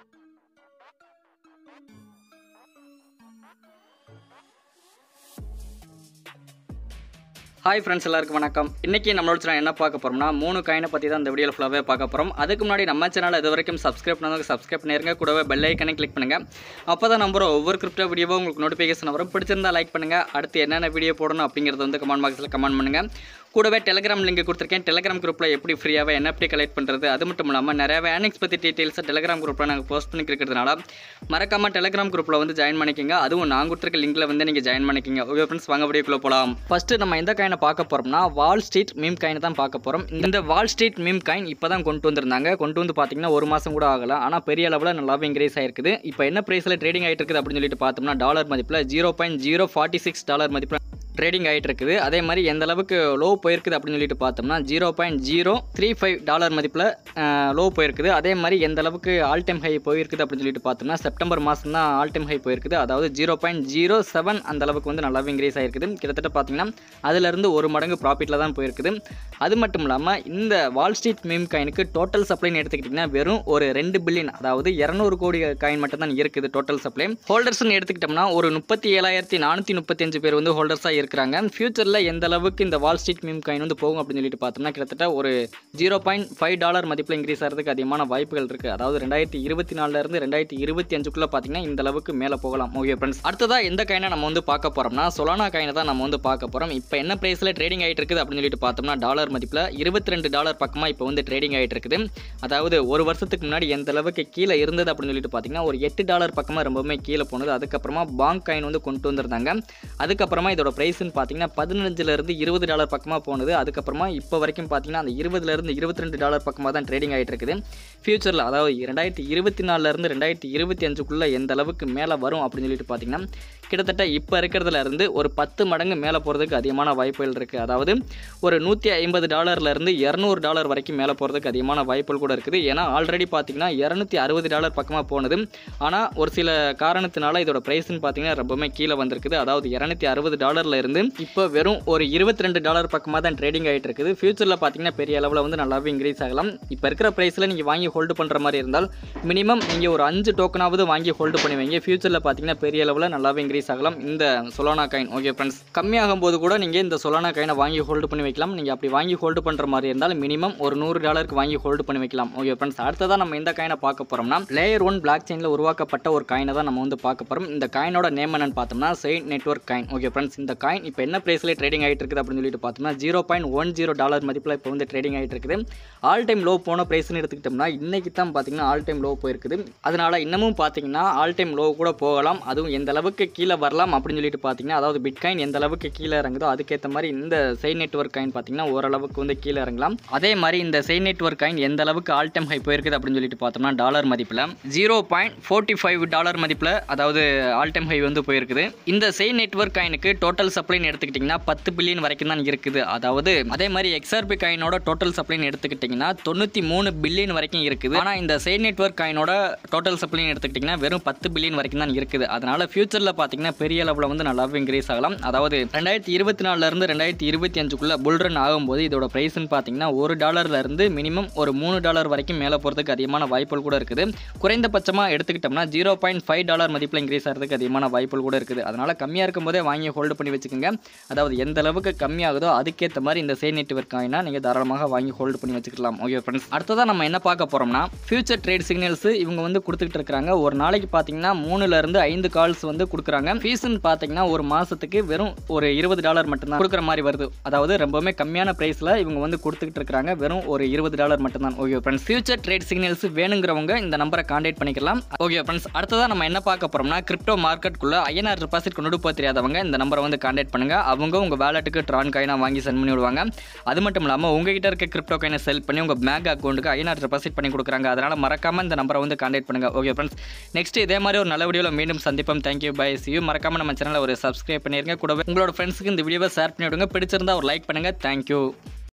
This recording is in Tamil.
ஹாய் ஃப்ரெண்ட்ஸ் எல்லாருக்கும் வணக்கம் இன்றைக்கி நம்மளோட சேனல் என்ன பார்க்க போகிறோம்னா மூணு காயினை பற்றி தான் இந்த வீடியோவில் ஃபுல்லாகவே பார்க்க போகிறோம் அதுக்கு முன்னாடி நம்ம சேனல் இது வரைக்கும் சப்ஸ்கிரைப் பண்ணாங்க சப்ஸ்கிரைப் பண்ணிருங்க கூடவே பெல் ஐக்கனை கிளிக் பண்ணுங்கள் அப்போ தான் நம்புற ஒவ்வொரு கிரிப்டோ வீடியோவும் உங்களுக்கு நோட்டிஃபிகேஷன் வரும் பிடிச்சிருந்தா லைக் பண்ணுங்கள் அடுத்து என்னென்ன வீடியோ போடணும் அப்படிங்கிறத வந்து கமெண்ட் பாக்ஸில் கமெண்ட் பண்ணுங்கள் கூடவே டெலிகிராம் லிங்க் கொடுத்துருக்கேன் டெலிகிராம் குரூப்பில் எப்படி ஃப்ரீயாகவே NFT கலெக்ட் பண்ணுறது அது மட்டும் இல்லாமல் நிறைய ஏர்னிங்ஸ் பற்றி டீட்டெயில்ஸை டெலிகிராம் குரூப்பில் நாங்கள் போஸ்ட் பண்ணி இருக்கிறதுனால மறக்காமல் டெலிகிராம் குரூப்பில் வந்து ஜாயின் பண்ணிக்கோங்க அதுவும் நான் கொடுத்துருக்க லிங்கில் வந்து நீங்கள் ஜாயின் பண்ணிக்கோங்க ஓகே ஃப்ரெண்ட்ஸ் வாங்க வீடியோக்குள்ளே போகலாம் ஃபஸ்ட்டு நம்ம எந்த காயினை பார்க்க போகிறோம்னா வால் ஸ்ட்ரீட் மீம் காயினை தான் பார்க்க போகிறோம் இந்த வால் ஸ்ட்ரீட் மீம் காயின் இப்போ தான் கொண்டு வந்திருந்தாங்க கொண்டு வந்து பார்த்தீங்கன்னா ஒரு மாதம் கூட ஆகல ஆனால் பெரிய அளவில் நல்லாவே இன்க்ரீஸ் ஆயிருக்குது இப்போ என்ன ப்ரைஸில் ட்ரேடிங் ஆகிட்டு இருக்குது அப்படின்னு சொல்லிட்டு பார்த்தோம்னா டாலர் மதிப்பில் zero point zero forty six dollar மதிப்பில் ட்ரேடிங் ஆகிட்டு இருக்குது அதே மாதிரி எந்த அளவுக்கு லோ போயிருக்குது அப்படின்னு சொல்லிட்டு பார்த்தோம்னா zero point zero three five dollar மதிப்பில் லோ போயிருக்குது அதே மாதிரி எந்த அளவுக்கு ஆல் டைம் ஹை போயிருக்குது அப்படின்னு சொல்லிட்டு பார்த்தோம்னா செப்டம்பர் மாதம் தான் ஆல் டைம் ஹை போயிருக்குது அதாவது ஜீரோ பாயிண்ட் ஜீரோ செவன் அந்த அளவுக்கு வந்து நல்லாவே இன்க்ரீஸ் ஆயிருக்குது கிட்டத்தட்ட பார்த்தீங்கன்னா அதுலேருந்து ஒரு மடங்கு ப்ராஃபிட்டில் தான் போயிருக்குது அது மட்டும் இல்லாமல் இந்த வால் ஸ்ட்ரீட் மீம் காயினுக்கு டோட்டல் சப்ளைன்னு எடுத்துக்கிட்டிங்கன்னா வெறும் ஒரு ரெண்டு பில்லியன் அதாவது இரநூறு கோடி காயின் மட்டும் தான் இருக்குது டோட்டல் சப்ளை ஹோல்டர்ஸ்னு எடுத்துக்கிட்டோம்னா ஒரு முப்பத்தி ஏழாயிரத்தி நானூற்றி முப்பத்தஞ்சு பேர் வந்து ஹோல்டர்ஸாக இருக்கிறாங்க ஃபியூச்சரில் எந்த அளவுக்கு இந்த வால் ஸ்ட்ரீட் மீம் காயின் வந்து போகும் அப்படின்னு சொல்லிட்டு பார்த்தோம்னா கிட்டத்தட்ட ஒரு ஜீரோ பாயிண்ட் ஃபைவ் டாலர் மதிப்பில் இன்க்ரீஸ் ஆகிறதுக்கு அதிகமான வாய்ப்புகள் இருக்குது அதாவது ரெண்டாயிரத்தி இருபத்தி நாலுலேருந்து ரெண்டாயிரத்தி இருபத்தி அஞ்சுக்குள்ளே பார்த்தீங்கன்னா இந்த அளவுக்கு மேலே போகலாம் ஓகே ஃப்ரெண்ட்ஸ் அடுத்ததாக எந்த காயினை நம்ம வந்து பார்க்க போகிறோம்னா சொலானா காயினை தான் நம்ம வந்து பார்க்க போகிறோம் இப்போ என்ன ப்ரைஸில் ட்ரேடிங் ஆகிட்டு இருக்குது அப்படின்னு சொல்லிட்டு பார்த்தோம்னா டாலர் மதிப்பில் இருபத்தி ரெண்டு டாலர் பக்கமாக இப்போ வந்து ட்ரேடிங் ஆகிட்டு இருக்குது அதாவது ஒரு வருஷத்துக்கு முன்னாடி எந்த அளவுக்கு கீழே இருந்தது அப்படின்னு சொல்லிட்டு பார்த்தீங்கன்னா ஒரு எட்டு டாலர் பக்கமாக ரொம்பவுமே கீழே போனது அதுக்கப்புறமா பாங்க் காயின் வந்து கொண்டு வந்திருந்தாங்க அதுக்கப்புறமா இதோட ப்ரைஸ்னு பார்த்தீங்கன்னா பதினஞ்சுலேருந்து இருபது டாலர் பக்கமாக போனது அதுக்கப்புறமா இப்போ வரைக்கும் பார்த்தீங்கன்னா அந்த இருபதுலேருந்து இருபத்தி ரெண்டு டாலர் பக்கமாக தான் ட்ரேடிங் ஆகிட்டு இருக்குது ஃபியூச்சரில் அதாவது ரெண்டாயிரத்தி இருபத்தி நாலுலேருந்து ரெண்டாயிரத்தி இருபத்தி அஞ்சுக்குள்ளே எந்த அளவுக்கு மேலே வரும் அப்படின்னு சொல்லிட்டு பார்த்தீங்கன்னா கிட்டத்தட்ட இப்போ இருக்கிறதுல இருந்து ஒரு பத்து மடங்கு மேலே போகிறதுக்கு அதிகமான வாய்ப்புகள் இருக்குது அதாவது ஒரு நூற்றி ஐம்பது டாலர்லேருந்து இரநூறு டாலர் வரைக்கும் மேலே போகிறதுக்கு அதிகமான வாய்ப்புகள் கூட இருக்குது ஏன்னா ஆல்ரெடி பார்த்தீங்கன்னா இரநூத்தி அறுபது டாலர் பக்கமாக போனது ஆனால் ஒரு சில காரணத்தினால இதோட ப்ரைஸ்னு பார்த்தீங்கன்னா ரொம்பவுமே கீழே வந்திருக்குது அதாவது இரநூத்தி அறுபது டாலரில் இருந்து இப்போ வெறும் ஒரு இருபத்தி ரெண்டு டாலர் பக்கமாக தான் ட்ரேடிங் ஆகிட்டு இருக்குது ஃபியூச்சரில் பார்த்தீங்கன்னா பெரிய அளவில் வந்து நல்லாவே இன்க்ரீஸ் ஆகலாம் இப்போ இருக்கிற ப்ரைஸில் நீங்கள் வாங்கி ஹோல்டு பண்ணுற மாதிரி இருந்தால் மினிமம் நீங்கள் ஒரு அஞ்சு டோக்கனாவது வாங்கி ஹோல்டு பண்ணி வைங்க ஃபியூச்சரில் பார்த்தீங்கன்னா பெரிய அளவில் நல்லாவே இன்க்ரீஸ் ஆகலாம் இந்த சொலானா காயின் ஓகே ஃப்ரெண்ட்ஸ் கம்மியாகும் போது கூட நீங்கள் இந்த சொலானா காயினை வாங்கி ஹோல்டு பண்ணி வைக்கலாம் நீங்கள் அப்படி வாங்கி ஹோல்டு பண்ணுற மாதிரி இருந்தால் மினிமம் ஒரு நூறு டாலருக்கு வாங்கி ஹோல்டு பண்ணி வைக்கலாம் ஓகே ஃப்ரெண்ட்ஸ் அடுத்ததான் நம்ம இந்த காயினை பார்க்க போகிறோம்னா லேயர் ஒன் பிளாக் செயினில் உருவாக்கப்பட்ட ஒரு காயினை தான் நம்ம வந்து பார்க்க போகிறோம் இந்த காயினோட நேம் என்னன்னு பார்த்தோம்னா chain network coin okay friends இந்த காயின் இப்போ என்ன ப்ரைஸில் ட்ரேடிங் ஆகிட்டு இருக்குது அப்படின்னு சொல்லிட்டு பார்த்தோம்னா zero point one zero dollar மதிப்பில் இப்போ வந்து ட்ரேடிங் ஆகிட்டு இருக்குது ஆல் டைம் லோ போன ப்ரைஸ்னு எடுத்துக்கிட்டோம்னா இன்னைக்கு தான் பார்த்தீங்கன்னா ஆல் டைம் லோ போயிருக்குது அதனால இன்னமும் பார்த்தீங்கன்னா ஆல் டைம் லோ கூட போகலாம் அதுவும் எந்த அளவுக்கு கீழே வரலாம் அப்படின்னு சொல்லிட்டு பார்த்தீங்கன்னா அதாவது பிட்காயின் எந்த அளவுக்கு கீழே இறங்குதோ அதுக்கேற்ற மாதிரி இந்த செயின் நெட்ஒர்க் காயின் பார்த்தீங்கன்னா ஓரளவுக்கு வந்து கீழே இறங்கலாம் அதே மாதிரி இந்த செயின் நெட்ஒர்க் காயின் எந்த அளவுக்கு ஆல் டைம் ஹை போயிருக்குது அப்படின்னு சொல்லிட்டு பார்த்தோம்னா டாலர் மதிப்பில் zero point forty five dollar மதிப்பில் அதாவது ஆல் டைம் ஹை வந்து போயிருக்குது இந்த செயின் நெட்ஒர்க் காயினுக்கு டோட்டல் சப்ளைன்னு எடுத்துக்கிட்டிங்கன்னா பத்து பில்லியன் வரைக்கும் தான் இருக்குது அதாவது அதே மாதிரி எக்ஸ்ஆர்பி காயினோட டோட்டல் சப்ளைன்னு எடுத்துக்கிட்டிங்கன்னா தொண்ணூற்றி மூணு பில்லியன் வரைக்கும் இருக்குது ஆனால் இந்த செயின் நெட்ஒர்க் காயினோட டோட்டல் சப்ளைன்னு எடுத்துக்கிட்டிங்கன்னா வெறும் பத்து பில்லியன் வரைக்கும் தான் இருக்குது அதனால ஃபியூச்சரில் பார்த்தீங்கன்னா பெரிய அளவில் வந்து நல்லாவே இன்க்ரீஸ் ஆகலாம் அதாவது ரெண்டாயிரத்தி இருபத்தி நாலுலேருந்து ரெண்டாயிரத்தி இருபத்தி அஞ்சுக்குள்ளே புல் ரன் ஆகும்போது இதோட ப்ரைஸ்னு பார்த்தீங்கன்னா ஒரு டாலர்ல இருந்து மினிமம் ஒரு மூணு டாலர் வரைக்கும் மேலே போகிறதுக்கு அதிகமான வாய்ப்புகள் கூட இருக்குது குறைந்தபட்சமாக எடுத்துக்கிட்டோம்னா ஜீரோ பாயிண்ட் ஃபைவ் டாலர் மதிப்பில் இன்க்ரீஸ் ஆகிறதுக்கு அதிகமான வாய்ப்புகள் கூட இருக்குது அதனால் கம்மியாக இருக்கும்போதே வாங்கி ஹோல்டு பண்ணி வச்சுக்கோங்க அதாவது எந்த அளவுக்கு கம்மியாகுதோ அதுக்கேற்ற மாதிரி இந்த செயின் நெட்ஒர்க் காயினா நீங்கள் தாராளமாக வாங்கி ஹோல்டு பண்ணி வச்சுக்கலாம் ஓகே ஃப்ரெண்ட்ஸ் அடுத்ததாக நம்ம என்ன பார்க்க போகிறோம்னா ஃபியூச்சர் ட்ரேட் சிக்னல்ஸ் இவங்க வந்து கொடுத்துக்கிட்டு இருக்காங்க ஒரு நாளைக்கு பார்த்தீங்கன்னா மூணுலேருந்து ஐந்து கால்ஸ் வந்து கொடுக்குறாங்க ஃபீஸ்ன்னு பார்த்தீங்கன்னா ஒரு மாதத்துக்கு வெறும் ஒரு இருபது டாலர் மட்டும்தான் கொடுக்குற மாதிரி வருது அதாவது ரொம்பவுமே கம்மியான ப்ரைஸில் இவங்க வந்து கொடுத்துக்கிட்டு இருக்காங்க வெறும் ஒரு இருபது டாலர் மட்டும்தான் okay friends future trade signals வேணுங்கிறவங்க இந்த நம்பரை கான்டாக்ட் பண்ணிக்கலாம் ஓகே ஃப்ரெண்ட்ஸ் அடுத்ததாக நம்ம என்ன பார்க்க போகிறோம்னா கிரிப்டோ மார்க்கெட்டுக்குள்ள ஐஎன்ஆர் டெபாசிட் கொண்டு போக தெரியாதவங்க இந்த நம்பரை வந்து கான்டாக்ட் பண்ணுங்க அவங்க உங்கள் வேலெட்டுக்கு ட்ரான் காயினாக வாங்கி சென்ட் பண்ணி விடுவாங்க அது மட்டும் இல்லாமல் உங்ககிட்ட இருக்க கிரிப்டோ காயினை செல் பண்ணி உங்கள் பேங்க் அக்கௌண்ட்டுக்கு ஐஎன்ஆர் டெபாசிட் பண்ணி கொடுக்குறாங்க அதனால் மறக்காமல் இந்த நம்பரை வந்து கான்டாக்ட் பண்ணுங்க ஓகே ஃப்ரெண்ட்ஸ் நெக்ஸ்ட் இதே மாதிரி ஒரு நல்ல வீடியோவில் மீண்டும் சந்திப்போம் தேங்க்யூ பை சி மறக்காமல் நம்ம சேனலை ஒரு சப்ஸ்கிரைப் பண்ணிருங்க கூடவே உங்களோட ஃப்ரெண்ட்ஸுக்கு இந்த வீடியோவை ஷேர் பண்ணி விடுங்க பிடிச்சிருந்தா ஒரு லைக் பண்ணுங்கள் தேங்க்யூ